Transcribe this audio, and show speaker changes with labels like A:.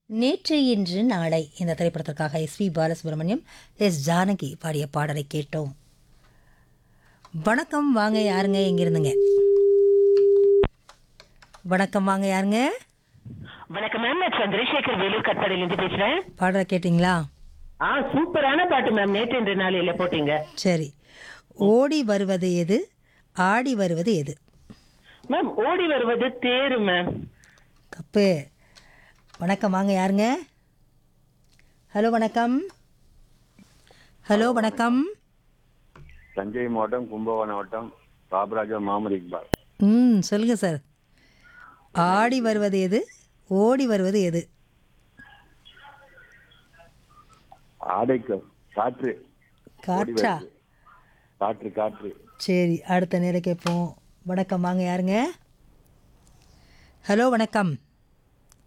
A: நேற்று இன்று நாளை இந்த திரைப்படத்திற்காக S P Balasubramaniam S Janaki பாடிய பாடலை கேட்டோம் வணக்கம் வாங்க யாருங்க எங்கிருந்துங்க வணக்கம் வாங்க யாருங்க
B: வணக்கம் மேம் நான் சந்திரசேகர் வேலூர் கட்பாடியிலிருந்து பேசுறேன்
A: பாடலை கேட்டிங்களா
B: ஆ சூப்பரான பாட்டு மேம் நேற்று இன்று நாளையில போட்டீங்க
A: சரி ஓடி வருவது எது ஆடி வருவது எது
B: மேம் ஓடி வருவது தேரு மேம்
A: தப்பு வணக்கம் வாங்க யாருங்க ஹலோ வணக்கம் ஹலோ வணக்கம்
C: தஞ்சை மாவட்டம் கும்பகோணம் மாவட்டம் பாபராஜா முகமது இக்பால்
A: ம் சொல்லுங்க சார் ஆடி வருவது எது ஓடி வருவது எது
C: ஆடைக்கு காற்று
A: காற்றா
C: காற்று காற்று
A: சரி அடுத்த நேரம் கேட்போம் வணக்கம் வாங்க யாருங்க ஹலோ வணக்கம்